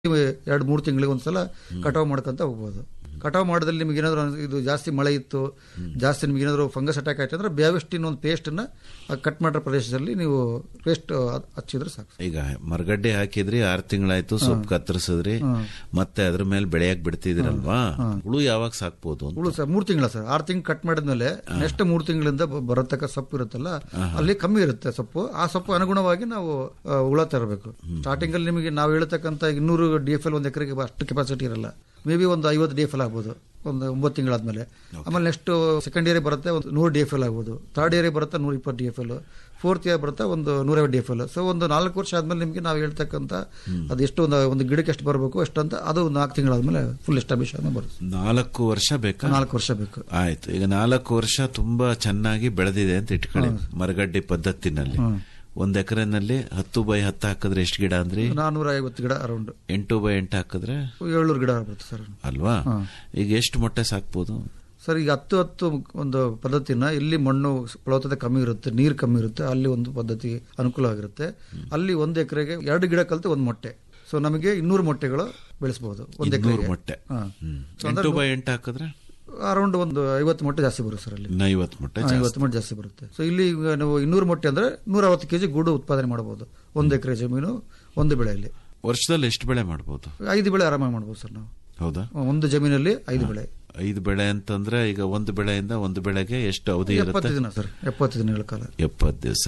ನೀವು ಎರಡು ಮೂರು ತಿಂಗಳಿಗೆ ಒಂದ್ಸಲ ಕಟಾವು ಮಾಡ್ಕೊಂತ ಹೋಗ್ಬೋದು ಕಟಾವು ಮಾಡೋದ್ರಲ್ಲಿ ನಿಮ್ಗೆ ಏನಾದ್ರು ಇದು ಜಾಸ್ತಿ ಮಳೆ ಇತ್ತು ಜಾಸ್ತಿ ನಿಮ್ಗೆ ಏನಾದ್ರು ಫಂಗಸ್ ಅಟ್ಯಾಕ್ ಆಯ್ತು ಅಂದ್ರೆ ಬ್ಯಾವೆಸ್ಟಿನ್ ಒಂದು ಪೇಸ್ಟನ್ನ ಕಟ್ ಮಾಡಿರೋ ಪ್ರದೇಶದಲ್ಲಿ ನೀವು ಪೇಸ್ಟ್ ಹಚ್ಚಿದ್ರೆ ಸಾಕು ಈಗ ಮರಗಡ್ಡೆ ಹಾಕಿದ್ರಿ ಆರ್ ತಿಂಗಳಾಯ್ತು ಸೊಪ್ಪು ಕತ್ತರಿಸಿದ್ರಿ ಮತ್ತೆ ಅದ್ರ ಮೇಲೆ ಬೆಳೆಯಕ್ ಬಿಡ್ತಿದಿರಲ್ವಾ ಹುಳು ಯಾವಾಗ ಸಾಕ್ಬೋದು ಅಂತ ಹುಳು ಸರ್ ಮೂರು ತಿಂಗಳ ಸರ್ ಆರು ತಿಂಗಳು ಕಟ್ ಮಾಡಿದ್ಮೇಲೆ ನೆಕ್ಸ್ಟ್ ಮೂರು ತಿಂಗಳಿಂದ ಬ- ಬರತಕ್ಕ ಸೊಪ್ಪು ಇರುತ್ತಲ್ಲ ಅಲ್ಲಿ ಕಮ್ಮಿ ಇರುತ್ತೆ ಸೊಪ್ಪು ಆ ಸೊಪ್ಪು ಅನುಗುಣವಾಗಿ ನಾವು ಆ, ಹುಳ ತರಬೇಕು ಸ್ಟಾರ್ಟಿಂಗ್ ಅಲ್ಲಿ ನಿಮಗೆ ನಾವು ಹೇಳ್ತಕ್ಕಂಥ ಇನ್ನೂರು ಡಿ ಎಫ್ ಎಲ್ ಒಂದು ಎಕರೆಗೆ ಅಷ್ಟು ಕೆಪಾಸಿಟಿ ಇರಲ್ಲ ಮೇ ಬಿ ಒಂದು ಐವತ್ತು ಡಿ ಎಫ್ ಎಲ್ ಆಗ್ಬೋದು ಒಂದು ಒಂಬತ್ತು ತಿಂಗಳಾದ್ಮೇಲೆ ಆಮೇಲೆ ನೆಕ್ಸ್ಟ್ ಸೆಕೆಂಡ್ ಇಯರ್ ಬರುತ್ತೆ ಒಂದು ನೂರು ಡಿ ಎಫ್ ಎಲ್ ಆಗ್ಬೋದು ಥರ್ಡ್ ಇಯರ್ ಬರುತ್ತೆ ನೂರ ಇಪ್ಪತ್ತು D F L fourth year ಬರುತ್ತೆ ಒಂದು ನೂರೈವತ್ತು ಡಿ ಎಫ್ ಎಲ್ ಸೊ ಒಂದು ನಾಲ್ಕು ವರ್ಷ ಆದ್ಮೇಲೆ ನಿಮಗೆ ನಾವು ಹೇಳ್ತಕ್ಕಂಥ ಅದು ಎಷ್ಟು ಒಂದು ಒಂದು ಗಿಡಕ್ಕೆ ಎಷ್ಟು ಬರಬೇಕು ಅಷ್ಟಂತ ಅದು ನಾಲ್ಕು ತಿಂಗಳಾದ್ಮೇಲೆ ಫುಲ್ ಎಸ್ಟಾಬ್ಲಿಷ್ ಆದ್ಮೇಲೆ ಬರುತ್ತೆ ನಾಲ್ಕು ವರ್ಷ ಬೇಕಾ ನಾಲ್ಕು ವರ್ಷ ಬೇಕು ಆಯ್ತು ಈಗ ನಾಲ್ಕು ವರ್ಷ ತುಂಬಾ ಚೆನ್ನಾಗಿ ಬೆಳೆದಿದೆ ಅಂತ ಇಟ್ಕೊಳ್ಳಿ ಮರಗಡ್ಡೆ ಪದ್ಧತಿನಲ್ಲಿ ಒಂದ್ ಎಕರೆನಲ್ಲಿ ಹತ್ತು ಬೈ ಹತ್ತು ಹಾಕಿದ್ರೆ ಎಷ್ಟು ಗಿಡ ಅಂದ್ರಿ ನಾನೂರ ಐವತ್ತು ಗಿಡ ಅರೌಂಡ್ ಎಂಟು ಬೈ ಎಂಟು ಹಾಕಿದ್ರೆ ಏಳ್ನೂರು ಗಿಡ ಬರುತ್ತೆ ಸರ್ ಅಲ್ವಾ ಈಗ ಎಷ್ಟು ಮೊಟ್ಟೆ ಸಾಕ್ಬೋದು ಸರ್ ಈಗ ಹತ್ತು ಹತ್ತು ಒಂದು ಪದ್ಧತಿನ ಇಲ್ಲಿ ಮಣ್ಣು ಫಲವತ್ತತೆ ಕಮ್ಮಿ ಇರುತ್ತೆ ನೀರು ಕಮ್ಮಿ ಇರುತ್ತೆ ಅಲ್ಲಿ ಒಂದು ಪದ್ಧತಿ ಅನುಕೂಲವಾಗಿರುತ್ತೆ ಅಲ್ಲಿ ಒಂದು ಎಕರೆಗೆ ಎರಡು ಗಿಡ ಕಲಿತು ಒಂದು ಮೊಟ್ಟೆ ಸೊ ನಮಗೆ ಇನ್ನೂರು ಮೊಟ್ಟೆಗಳು ಬೆಳೆಸಬಹುದು ಒಂದು ಇನ್ನೂರು ಎಕರೆಗೆ ಮೊಟ್ಟೆ ಹ್ಮ್. ಎಂಟು ಬೈ ಎಂಟು ಹಾಕಿದ್ರೆ ಅರೌಂಡ್ ಒಂದು ಐವತ್ತು ಮೊಟ್ಟೆ ಜಾಸ್ತಿ ಬರುತ್ತೆ ಸರ್ ಅಲ್ಲಿ ಇನ್ನು ಐವತ್ತು ಮೊಟ್ಟೆ ಹಾ, ಐವತ್ತು ಮೊಟ್ಟೆ ಜಾಸ್ತಿ ಬರುತ್ತೆ ಸೊ ಇಲ್ಲಿ ಈಗ ನಾವು ಇನ್ನೂರು ಮೊಟ್ಟೆ ಅಂದ್ರೆ ನೂರ ಅರವತ್ತು ಕೆಜಿ ಗೂಡು ಉತ್ಪಾದನೆ ಮಾಡಬಹುದು ಒಂದು ಎಕರೆ ಜಮೀನು ಒಂದು ಬೆಳೆಯಲ್ಲಿ ವರ್ಷದಲ್ಲಿ ಎಷ್ಟು ಬೆಳೆ ಮಾಡ್ಬೋದು ಐದು ಬೆಳೆ ಆರಾಮಾಗಿ ಮಾಡ್ಬೋದು ಸರ್ ನಾವು ಹೌದಾ ಒಂದು ಜಮೀನಲ್ಲಿ ಐದು ಬೆಳೆ ಐದು ಬೆಳೆ ಅಂತಂದ್ರೆ ಈಗ ಒಂದು ಬೆಳೆಯಿಂದ ಒಂದು ಬೆಳೆಗೆ ಎಷ್ಟು ಅವಧಿ ಎಪ್ಪತ್ತು ಇರುತ್ತೆ ದಿನ ಸರ್ ಎಪ್ಪತ್ತು ದಿನಗಳ ಕಾಲ ಎಪ್ಪತ್ತು ದಿವಸ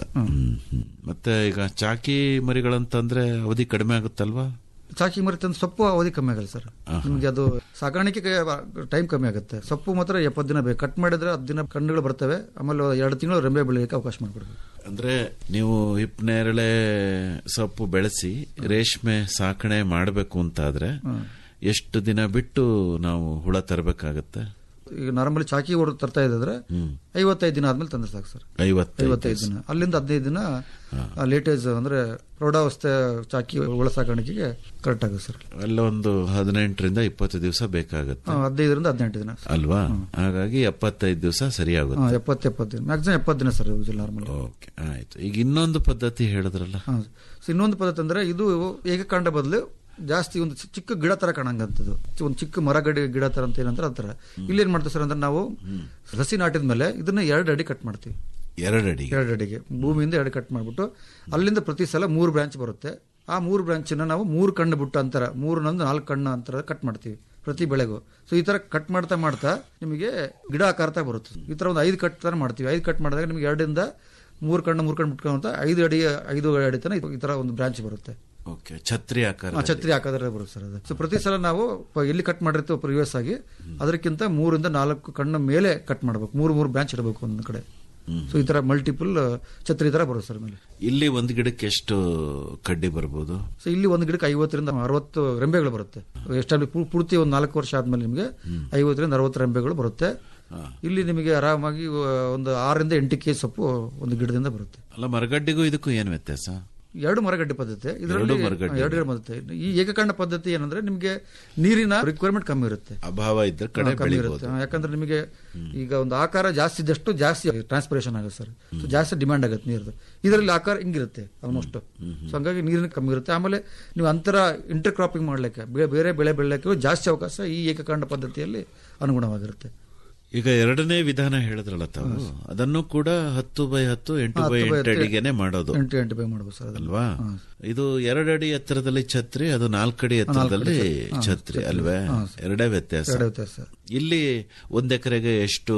ಮತ್ತೆ ಈಗ ಚಾಕಿ ಮರಿಗಳಂತಂದ್ರೆ ಅವಧಿ ಕಡಿಮೆ ಆಗುತ್ತಲ್ವಾ ಚಾಕಿ ಮರಿ ತಂದು ಸೊಪ್ಪು ಅವಧಿ ಕಮ್ಮಿ ಆಗಲ್ಲ ಸರ್ ನಿಮಗೆ ಅದು ಸಾಗಾಣಿಕೆ ಟೈಮ್ ಕಮ್ಮಿ ಆಗುತ್ತೆ ಸೊಪ್ಪು ಮಾತ್ರ ಎಪ್ಪತ್ತು ದಿನ ಬೇಕು ಕಟ್ ಮಾಡಿದ್ರೆ ಹತ್ತು ದಿನ ಕಣ್ಣುಗಳು ಬರ್ತವೆ ಆಮೇಲೆ ಎರಡು ತಿಂಗಳು ರೆಂಬೆ ಬೆಳೆಯಕ್ಕೆ ಅವಕಾಶ ಮಾಡಿಕೊಡ್ಬೇಕು ಅಂದ್ರೆ ನೀವು ಹಿಪ್ನೇರಳೆ ಸೊಪ್ಪು ಬೆಳೆಸಿ ರೇಷ್ಮೆ ಸಾಕಣೆ ಮಾಡಬೇಕು ಅಂತಾದ್ರೆ ಎಷ್ಟು ದಿನ ಬಿಟ್ಟು ನಾವು ಹುಳ ತರಬೇಕಾಗತ್ತೆ ಈಗ ನಾರ್ಮಲಿ ಚಾಕಿ ಹೊಡೆದು ತರ್ತಾ ಇದ್ರೆ ಐವತ್ತೈದು ದಿನ ಆದ್ಮೇಲೆ ತಂದ್ರೆ ಸಾಕು ಸರ್ ಐವತ್ತೈದು ಐವತ್ತೈದು ದಿನ ಅಲ್ಲಿಂದ ಹದಿನೈದು ದಿನ ಲೇಟೇಜ್ ಅಂದ್ರೆ ಪ್ರೌಢಾವಸ್ಥೆ ಚಾಕಿ ಒಳ ಸಾಗಾಣಿಕೆಗೆ ಕರೆಕ್ಟ್ ಆಗುತ್ತೆ ಸರ್ ಅಲ್ಲೊಂದು ಹದಿನೆಂಟರಿಂದ ಇಪ್ಪತ್ತು ದಿವಸ ಬೇಕಾಗತ್ತೆ ಹಾ, ಹದಿನೈದರಿಂದ ಹದಿನೆಂಟು ದಿನ ಅಲ್ವಾ ಹಾಗಾಗಿ ಎಪ್ಪತ್ತೈದು ದಿವಸ ಸರಿಯಾಗುತ್ತೆ ಹಾ, ಎಪ್ಪತ್ತು ಎಪ್ಪತ್ತು ದಿನ ಮ್ಯಾಕ್ಸಿಮಮ್ ಎಪ್ಪತ್ತು ದಿನ ಸರ್ ನಾರ್ಮಲ್ ಓಕೆ ಆಯ್ತು ಈಗ ಇನ್ನೊಂದು ಪದ್ಧತಿ ಹೇಳಿದ್ರಲ್ಲ ಹಾ. ಸೊ ಇನ್ನೊಂದು ಪದ್ಧತಿ ಅಂದ್ರೆ ಇದು ಏಕಕಾಂಡ ಬದಲು ಜಾಸ್ತಿ ಒಂದು ಚಿ- ಚಿಕ್ಕ ಗಿಡ ತರ ಕಾಣಂಗಂತದ್ದು ಒಂದು ಚಿಕ್ಕ ಮರ ಗಡಿ ಗಿಡ ತರ ಅಂತ ಏನಂದ್ರೆ ಆ ತರ ಇಲ್ಲಿ ಏನ್ ಮಾಡ್ತೀವಿ ಸರ್ ಅಂದ್ರೆ ನಾವು ಸಸಿ ನಾಟಿದ ಮೇಲೆ ಇದನ್ನ ಎರಡು ಅಡಿ ಕಟ್ ಮಾಡ್ತೀವಿ ಎರಡಡಿ ಎರಡು ಅಡಿಗೆ ಭೂಮಿಯಿಂದ ಎರಡು ಕಟ್ ಮಾಡ್ಬಿಟ್ಟು ಅಲ್ಲಿಂದ ಪ್ರತಿ ಸಲ ಮೂರು ಬ್ರಾಂಚ್ ಬರುತ್ತೆ ಆ ಮೂರು ಬ್ರಾಂಚನ್ನ ನಾವು ಮೂರು ಕಣ್ಣು ಬಿಟ್ಟು ಅಂತರ ಮೂರನೊಂದು ನಾಲ್ಕು ಕಣ್ಣು ಅಂತರ ಕಟ್ ಮಾಡ್ತೀವಿ ಪ್ರತಿ ಬೆಳೆಗೂ ಸೊ ಈ ತರ ಕಟ್ ಮಾಡ್ತಾ ಮಾಡ್ತಾ ನಿಮಗೆ ಗಿಡ ಆಕಾರತಾ ಬರುತ್ತೆ ಈ ತರ ಒಂದು ಐದು ಕಟ್ ತರ ಮಾಡ್ತೀವಿ ಐದು ಕಟ್ ಮಾಡಿದಾಗ ನಿಮಗೆ ಎರಡರಿಂದ ಮೂರು ಕಣ್ಣು ಮೂರು ಕಣ್ಣು ಬಿಟ್ಕೊಂತ ಐದು ಅಡಿ ಐದು ಅಡಿ ತನಕ ಈ ತರ ಒಂದು ಬ್ರಾಂಚ್ ಬರುತ್ತೆ ಓಕೆ ಛತ್ರಿ ಆಕಾರ ಆ, ಛತ್ರಿ ಹಾಕೋದ್ರೆ ಬರುತ್ತೆ ಸರ್ ಅದು ಸೊ ಪ್ರತಿ ಸಲ ನಾವು ಪ- ಎಲ್ಲಿ ಕಟ್ ಮಾಡಿರ್ತೀವಿ ಪ್ರಿವಿಯಸ್ ಆಗಿ ಅದಕ್ಕಿಂತ ಮೂರಿಂದ ನಾಲ್ಕು ಕಣ್ಣ ಮೇಲೆ ಕಟ್ ಮಾಡ್ಬೇಕು ಮೂರು ಮೂರು ಬ್ರಾಂಚ್ ಇಡಬೇಕು ಒಂದ್ ಕಡೆ ಸೊ ಈ ತರ ಮಲ್ಟಿಪಲ್ ಛತ್ರಿ ತರ ಬರುತ್ತೆ ಸರ್ ಮೇಲೆ ಇಲ್ಲಿ ಒಂದು ಗಿಡಕ್ಕೆ ಎಷ್ಟು ಕಡ್ಡಿ ಬರ್ಬೋದು ಸೊ ಇಲ್ಲಿ ಒಂದು ಗಿಡಕ್ಕೆ ಐವತ್ತರಿಂದ ಅರವತ್ತು ರೆಂಬೆಗಳು ಬರುತ್ತೆ ಎಷ್ಟಾಗಲಿ ಪೂರ್ತಿ ಒಂದು ನಾಲ್ಕು ವರ್ಷ ಆದ್ಮೇಲೆ ನಿಮಗೆ ಐವತ್ತರಿಂದ ಅರವತ್ತು ರೆಂಬೆಗಳು ಬರುತ್ತೆ ಇಲ್ಲಿ ನಿಮಗೆ ಆರಾಮಾಗಿ ಆ, ಒಂದು ಆರರಿಂದ ಎಂಟು ಕೆ ಸೊಪ್ಪು ಒಂದು ಗಿಡದಿಂದ ಬರುತ್ತೆ ಅಲ್ಲ ಮರಗಡ್ಡಿಗೂ ಇದಕ್ಕೂ ಏನು ವ್ಯತ್ಯಾಸ ಎರಡು ಮರಗಡ್ಡೆ ಪದ್ಧತಿ ಇದರಲ್ಲಿ ಎರಡು ಮರಗಡ್ಡೆ. ಎರಡು ಗಿಡ ಪದ್ಧತಿ ಈ ಏಕಕಾಂಡ ಪದ್ಧತಿ ಏನಂದ್ರೆ ನಿಮಗೆ ನೀರಿನ ರಿಕ್ವೈರ್ಮೆಂಟ್ ಕಮ್ಮಿ ಇರುತ್ತೆ ಅಭಾವ ಇದ್ದ ಕಡೆ ಹಾ, ಕಮ್ಮಿ ಬೆಳಿಬಹುದು ಇರುತ್ತೆ ಹಾ, ಯಾಕಂದ್ರೆ ನಿಮಗೆ ಈಗ ಒಂದು ಆಕಾರ ಜಾಸ್ತಿ ಇದ್ದಷ್ಟು ಜಾಸ್ತಿ ಟ್ರಾನ್ಸ್ಪಿರೇಷನ್ ಆಗುತ್ತೆ ಸರ್ ಸೊ ಜಾಸ್ತಿ ಡಿಮ್ಯಾಂಡ್ ಆಗುತ್ತೆ ನೀರ್ದು ಇದರಲ್ಲಿ ಆಕಾರ ಹಿಂಗಿರುತ್ತೆ ಆಲ್ಮೋಸ್ಟ್ ಸೊ ಹಂಗಾಗಿ ನೀರಿನ ಕಮ್ಮಿ ಇರುತ್ತೆ ಆಮೇಲೆ ನೀವು ಅಂತರ ಇಂಟರ್ ಕ್ರಾಪಿಂಗ್ ಮಾಡ್ಲಿಕ್ಕೆ ಬೇ- ಬೇರೆ ಬೆಳೆ ಬೆಳೆಯಕ್ಕೆ ಜಾಸ್ತಿ ಅವಕಾಶ ಈ ಏಕಕಾಂಡ ಪದ್ಧತಿಯಲ್ಲಿ ಅನುಗುಣವಾಗಿರುತ್ತೆ ಈಗ ಎರಡನೇ ವಿಧಾನ ಹೇಳಿದ್ರಲ್ಲ ತಾವು ಅದನ್ನು ಕೂಡ ಹತ್ತು ಬೈ ಹತ್ತು ಎಂಟು ಬೈ ಹತ್ತು ಬೈ ಎಂಟು ಹತ್ತು, ಅಡಿಗೆನೆ ಮಾಡೋದು ಎಂಟು ಎಂಟು ಬೈ ಮಾಡ್ಬೋದು ಸರ್ ಅದನ್ನ. ಅಲ್ವಾ ಇದು ಎರಡಡಿ ಎತ್ತರದಲ್ಲಿ ಛತ್ರಿ ಅದು ನಾಲ್ಕಡಿ ಎತ್ತರದಲ್ಲಿ ಛತ್ರಿ ಅಲ್ವೇ ಎರಡೇ ವ್ಯತ್ಯಾಸ ಎರಡು ವ್ಯತ್ಯಾಸ ಸರ್. ಇಲ್ಲಿ ಒಂದ್ ಎಕರೆಗೆ ಎಷ್ಟು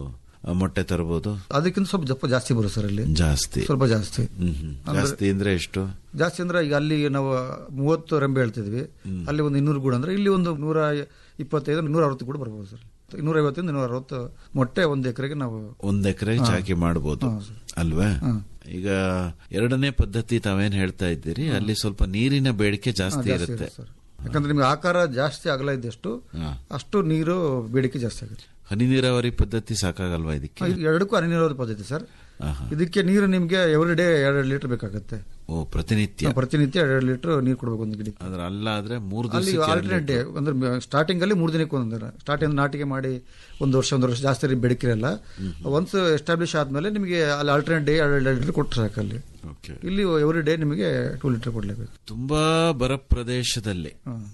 ಆ, ಮೊಟ್ಟೆ ತರಬಹುದು ಅದಕ್ಕಿಂತ ಸ್ವಲ್ಪ ಜಪ್ಪ ಜಾಸ್ತಿ ಬರುತ್ತೆ ಸರ್ ಇಲ್ಲಿ ಜಾಸ್ತಿ ಸ್ವಲ್ಪ ಜಾಸ್ತಿ ಹ್ಮ್ ಹ್ಮ್. ಜಾಸ್ತಿ ಅಂದ್ರೆ ಎಷ್ಟು ಜಾಸ್ತಿ ಅಂದ್ರೆ ಈಗ ಅಲ್ಲಿ ನಾವು ಮೂವತ್ತು ರೆಂಬೆ ಹೇಳ್ತಿದ್ವಿ ಅಲ್ಲಿ ಒಂದು ಇನ್ನೂರು ಗೂಡು ಅಂದ್ರೆ ಇಲ್ಲಿ ಒಂದು ನೂರ ಇಪ್ಪತ್ತೈದು ನೂರ ಅರವತ್ತು ಕೂಡ ಬರ್ಬೋದು ಸರ್ ಇನ್ನೂರ ಐವತ್ತರಿಂದ ನೂರ ಅರವತ್ತು ಮೊಟ್ಟೆ ಒಂದು ಎಕರೆಗೆ ನಾವು ಒಂದ್ ಎಕರೆ ಚಾಕಿ ಮಾಡಬಹುದು ಅಲ್ವೇ ಈಗ ಎರಡನೇ ಪದ್ಧತಿ ತಾವೇನ್ ಹೇಳ್ತಾ ಇದ್ದೀರಿ ಅಲ್ಲಿ ಸ್ವಲ್ಪ ನೀರಿನ ಬೇಡಿಕೆ ಜಾಸ್ತಿ ಇರುತ್ತೆ ಸರ್ ಯಾಕಂದ್ರೆ ನಿಮ್ಗೆ ಆಕಾರ ಜಾಸ್ತಿ ಅಗಲ ಇದ್ದಷ್ಟು ಹಾ. ಅಷ್ಟು ನೀರು ಬೇಡಿಕೆ ಜಾಸ್ತಿ ಆಗುತ್ತೆ ಹನಿ ನೀರಾವರಿ ಪದ್ಧತಿ ಸಾಕಾಗಲ್ವಾ ಇದಕ್ಕೆ ಇದು ಎರಡಕ್ಕೂ ಹನಿ ನೀರಾವರಿ ಪದ್ಧತಿ ಸರ್ ಆಹಾ. ಇದಕ್ಕೆ ನೀರು ನಿಮ್ಗೆ ಎವ್ರಿ ಡೇ ಎರಡು ಲೀಟರ್ ಬೇಕಾಗುತ್ತೆ ಓ ಪ್ರತಿನಿತ್ಯ ಪ್ರತಿನಿತ್ಯ ಎರಡು ಲೀಟರ್ ನೀರು ಕೊಡ್ಬೇಕು ಒಂದು ಗಿಡಕ್ಕೆ ಅದ್ರ ಅಲ್ಲ ಆದ್ರೆ ಮೂರು ಅಲ್ಲಿ ದಿವಸ ಆಲ್ಟರ್ನೇಟ್ ಡೇ ಅಂದ್ರೆ ಸ್ಟಾರ್ಟಿಂಗ್ ಅಲ್ಲಿ ಮೂರು ದಿನಕ್ಕೆ ಒಂದೊಂದು ಸ್ಟಾರ್ಟಿಂಗ್ ನಾಟಿಗೆ ಮಾಡಿ ಒಂದು ವರ್ಷ ಒಂದು ವರ್ಷ ಜಾಸ್ತಿ ಬೆಳಕಿರಲ್ಲ ಒನ್ಸ್ ಎಸ್ಟಾಬ್ಲಿಷ್ ಆದ್ಮೇಲೆ ನಿಮಗೆ ಅಲ್ಲಿ ಆಲ್ಟರ್ನೇಟ್ ಡೇ ಎರಡು ಲೀಟರ್ ಕೊಟ್ಟರೆ ಸಾಕು ಅಲ್ಲಿ ಓಕೆ ಇಲ್ಲಿ ಎವ್ರಿ ಡೇ ನಿಮಗೆ ಟೂ ಲೀಟರ್ ಕೊಡ್ಲೇಬೇಕು ತುಂಬಾ ಬರ ಪ್ರದೇಶದಲ್ಲಿ